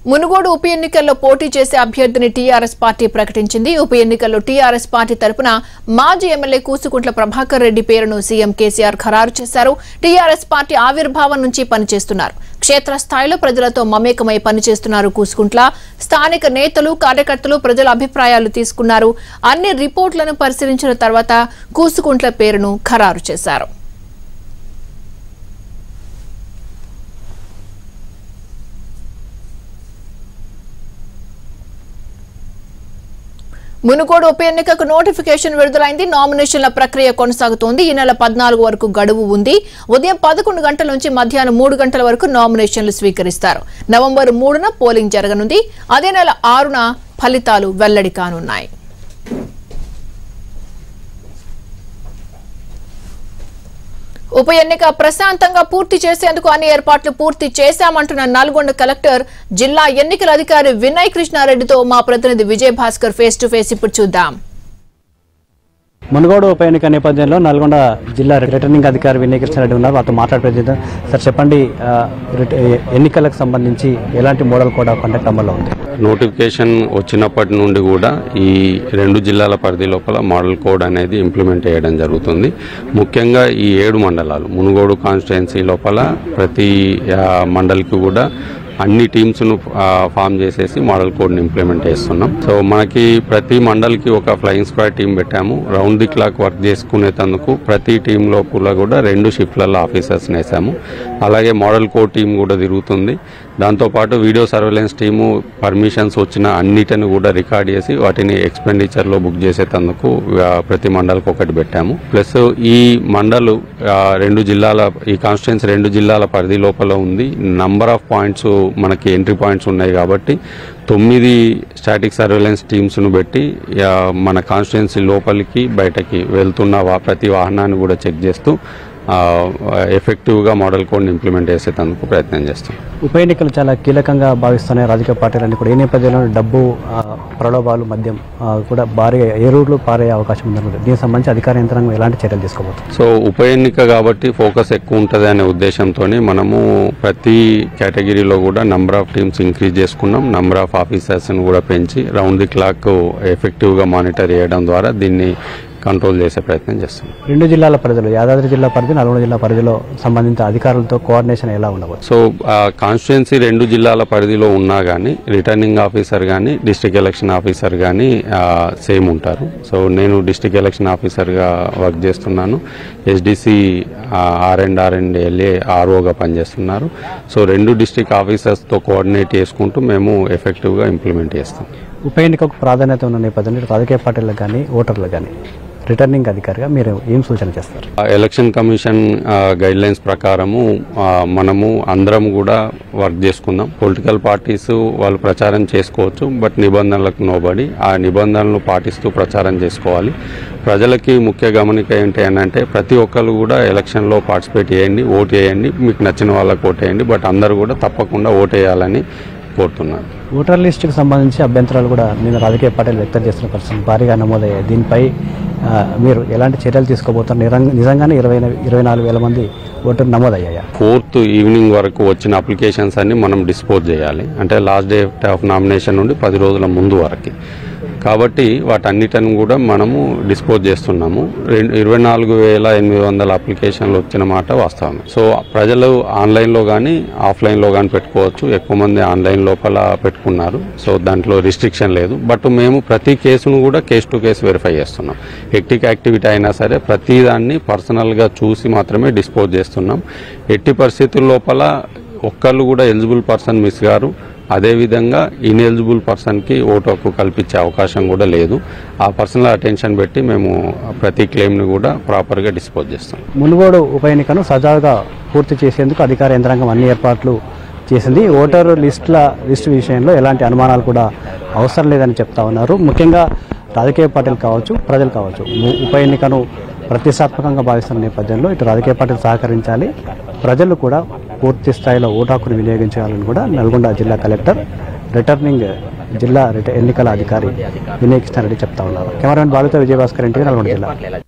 మునుగోడు ఉప ఎన్నికల్లో పోటీ చేసే అభ్యర్థిని టీఆర్ఎస్ పార్టీ ప్రకటించింది ఉప ఎన్నికల్లో టీఆర్ఎస్ పార్టీ తరపున మాజీ ఎమ్మెల్యే కూసుకుంట్ల ప్రభాకర్ రెడ్డి పేరును సీఎం కేసీఆర్ ఖరారు చేశారు టీఆర్ఎస్ పార్టీ ఆవిర్భావం నుంచి పనిచేస్తున్నారు క్షేత్రస్థాయిలో ప్రజలతో మమేకమై పనిచేస్తున్నారు కూసుకుంట్ల స్థానిక నేతలు కార్యకర్తలు ప్రజల అభిప్రాయాలు తీసుకున్నారు అన్ని రిపోర్టులను పరిశీలించిన తర్వాత కూసుకుంట్ల పేరును ఖరారు చేశారు మునుగోడు ఉప ఎన్నికకు నోటిఫికేషన్ విడుదలైంది నామినేషన్ల ప్రక్రియ కొనసాగుతోంది ఈ నెల పద్నాలుగు వరకు గడువు ఉంది ఉదయం పదకొండు గంటల నుంచి మధ్యాహ్నం మూడు గంటల వరకు నామినేషన్లు స్వీకరిస్తారు నవంబర్ మూడున పోలింగ్ జరగనుంది అదే నెల ఆరున ఫలితాలు వెల్లడి కానున్నాయి ఉప ఎన్నిక ప్రశాంతంగా పూర్తి చేసేందుకు అన్ని ఏర్పాట్లు పూర్తి చేశామంటున్న నల్గొండ కలెక్టర్ జిల్లా ఎన్నికల అధికారి వినయ్ కృష్ణారెడ్డితో మా ప్రతినిధి Vijay Bhaskar face to face ఇప్పుడు చూద్దాం మునుగోడు ఉప ఎన్నిక నేపథ్యంలో నల్గొండ జిల్లా రిటర్నింగ్ అధికారి వినయ్ కృష్ణారెడ్డి ఉన్నారు వారితో మాట్లాడే సార్ చెప్పండి ఆ, రిట- ఎన్నికలకు సంబంధించి ఎలాంటి మోడల్ కోడ్ ఆఫ్ కండక్ట్ అమల్లో ఉంది నోటిఫికేషన్ వచ్చినప్పటి నుండి కూడా ఈ రెండు జిల్లాల పరిధి లోపల మోడల్ కోడ్ అనేది ఇంప్లిమెంట్ చేయడం జరుగుతుంది ముఖ్యంగా ఈ ఏడు మండలాలు మునుగోడు కాన్స్టిట్యున్సీ లోపల ప్రతి ఆ, మండలికి కూడా అన్ని టీమ్స్ను ఫామ్ చేసేసి మోడల్ కోడ్ని ఇంప్లిమెంట్ చేస్తున్నాం సో మనకి ప్రతి మండలికి ఒక ఫ్లయింగ్ స్క్వాడ్ టీం పెట్టాము రౌండ్ ది క్లాక్ వర్క్ చేసుకునేందుకు ప్రతి టీం లోపల కూడా రెండు షిఫ్ట్లలో ఆఫీసర్స్ని వేసాము అలాగే మోడల్ కోడ్ టీం కూడా తిరుగుతుంది దాంతోపాటు వీడియో సర్వేలెన్స్ టీము పర్మిషన్స్ వచ్చిన అన్నిటిని కూడా రికార్డ్ చేసి వాటిని ఎక్స్పెండిచర్లో బుక్ చేసేటందుకు ఆ, ప్రతి మండలికి ఒకటి పెట్టాము ప్లస్ ఈ మండలు ఆ, రెండు జిల్లాల ఈ కాన్స్టిట్యున్సీ రెండు జిల్లాల పరిధి లోపల ఉంది నంబర్ ఆఫ్ పాయింట్స్ మనకి ఎంట్రీ పాయింట్స్ ఉన్నాయి కాబట్టి తొమ్మిది స్టాటిక్ సర్వేలెన్స్ టీమ్స్ను పెట్టి ఆ, మన కాన్స్టిట్యున్సీ లోపలికి బయటకి వెళ్తున్న వా- ప్రతి వాహనాన్ని కూడా చెక్ చేస్తూ ఆ, ఎఫెక్టివ్గా మోడల్ కోడ్ని ఇంప్లిమెంట్ చేసేందుకు ప్రయత్నం చేస్తాం ఉప ఎన్నికలు చాలా కీలకంగా భావిస్తున్నాయి రాజకీయ పార్టీలన్నీ కూడా ఈ నేపథ్యంలో డబ్బు ఆ, ప్రలోభాలు మద్యం ఆ, కూడా భారీగా ఏ రూట్లో పారే అవకాశం ఉందన్నమాట దీనికి సంబంధించి అధికార యంత్రాంగం ఎలాంటి చర్యలు తీసుకోబోతుంది సో ఉప ఎన్నిక కాబట్టి ఫోకస్ ఎక్కువ ఉంటుంది అనే ఉద్దేశంతో మనము ప్రతి కేటగిరీలో కూడా నంబర్ ఆఫ్ టీమ్స్ ఇంక్రీజ్ చేసుకున్నాం నంబర్ ఆఫ్ ఆఫీసర్స్ని కూడా పెంచి రౌండ్ ది క్లాక్ ఎఫెక్టివ్గా మానిటర్ చేయడం ద్వారా దీన్ని కంట్రోల్ చేసే ప్రయత్నం చేస్తున్నాం రెండు జిల్లాల పరిధిలో యాదాద్రి జిల్లా పరిధి నల్గొండ జిల్లా పరిధిలో సంబంధిత అధికారులతో కోఆర్డినేషన్ ఎలా ఉండవచ్చు సో కాన్స్టిట్యున్సీ రెండు జిల్లాల పరిధిలో ఉన్నా కానీ రిటర్నింగ్ ఆఫీసర్ కానీ డిస్ట్రిక్ట్ ఎలక్షన్ ఆఫీసర్ కానీ సేమ్ ఉంటారు సో నేను డిస్ట్రిక్ట్ ఎలక్షన్ ఆఫీసర్గా వర్క్ చేస్తున్నాను SDC R and R and LA ఆర్ఓగా పనిచేస్తున్నారు సో రెండు డిస్ట్రిక్ట్ ఆఫీసర్స్తో కోఆర్డినేట్ చేసుకుంటూ మేము ఎఫెక్టివ్గా ఇంప్లిమెంట్ చేస్తాం ఉప ఎన్నికకు ప్రాధాన్యత ఉన్న నేపథ్యంలో ఇటు రాజకీయ పార్టీలకు కానీ ఓటర్లకు కానీ రిటర్నింగ్ అధికారిగా మీరు ఏం సూచన చేస్తారు ఆ ఎలక్షన్ కమిషన్ గైడ్ లైన్స్ ప్రకారము ఆ, మనము అందరం కూడా వర్క్ చేసుకుందాం పొలిటికల్ పార్టీస్ వాళ్ళు ప్రచారం చేసుకోవచ్చు బట్ నిబంధనలకు నోబడి ఆ నిబంధనలు పాటిస్తూ ప్రచారం చేసుకోవాలి ప్రజలకి ముఖ్య గమనిక ఏంటి అని అంటే ప్రతి ఒక్కరు కూడా ఎలక్షన్లో పార్టిసిపేట్ చేయండి ఓటు వేయండి మీకు నచ్చిన వాళ్ళకి ఓటు వేయండి బట్ అందరూ కూడా తప్పకుండా ఓటు వేయాలని కోరుతున్నాను ఓటర్ లిస్టుకు సంబంధించి అభ్యంతరాలు కూడా నేను రాజకీయ పార్టీలు వ్యక్తం చేస్తున్న పరిస్థితి భారీగా నమోదయ్యాయి దీనిపై ఆ, మీరు ఎలాంటి చర్యలు తీసుకోబోతారు నిరంగ- నిజంగానే ఇరవై ఇరవై నాలుగు వేల మంది ఓటర్లు నమోదయ్యాయా ఫోర్త్ ఈవినింగ్ వరకు వచ్చిన అప్లికేషన్స్ అన్ని మనం డిస్పోజ్ చేయాలి అంటే లాస్ట్ డే ఆఫ్ నామినేషన్ నుండి పది రోజుల ముందు వరకు కాబట్టి వాటన్నిటిని కూడా మనము డిస్పోజ్ చేస్తున్నాము రెండు ఇరవై నాలుగు వేల ఎనిమిది వందల అప్లికేషన్లు వచ్చిన మాట వాస్తవమే సో ప్రజలు ఆన్లైన్లో కానీ ఆఫ్లైన్లో కానీ పెట్టుకోవచ్చు ఎక్కువ మంది ఆన్లైన్ లోపల పెట్టుకున్నారు సో దాంట్లో రిస్ట్రిక్షన్ లేదు బట్ మేము ప్రతి కేసును కూడా కేసు టు కేసు వెరిఫై చేస్తున్నాం హెక్టిక్ యాక్టివిటీ అయినా సరే ప్రతి దాన్ని పర్సనల్గా చూసి మాత్రమే డిస్పోజ్ చేస్తున్నాం ఎట్టి పరిస్థితుల లోపల ఒక్కళ్ళు కూడా ఎలిజిబుల్ పర్సన్ మిస్ గారు అదేవిధంగా ఇన్ఎలిజిబుల్ పర్సన్కి ఓటు హక్కు కల్పించే అవకాశం కూడా లేదు ఆ పర్సనల్ అటెన్షన్ పెట్టి మేము ప్రతి క్లెయిమ్ని కూడా ప్రాపర్గా డిస్పోజ్ చేస్తాం మునుగోడు ఉప ఎన్నికను సజావుగా పూర్తి చేసేందుకు అధికార యంత్రాంగం అన్ని ఏర్పాట్లు చేసింది ఓటరు లిస్టుల లిస్టు విషయంలో ఎలాంటి అనుమానాలు కూడా అవసరం లేదని చెప్తా ఉన్నారు ముఖ్యంగా రాజకీయ పార్టీలు కావచ్చు ప్రజలు కావచ్చు ము- ఉప ఎన్నికను ప్రతిష్టాత్మకంగా భావిస్తున్న నేపథ్యంలో ఇటు రాజకీయ పార్టీలు సహకరించాలి ప్రజలు కూడా పూర్తి స్థాయిలో ఓటు హక్కును వినియోగించాలని కూడా నల్గొండ జిల్లా కలెక్టర్ రిటర్నింగ్ జిల్లా రిట- ఎన్నికల అధికారి వినయ్ కృష్ణారెడ్డి చెప్తా ఉన్నారు కెమెరామెన్ బాలుతో విజయభాస్కర్ ఇంటికి నల్గొండ జిల్లా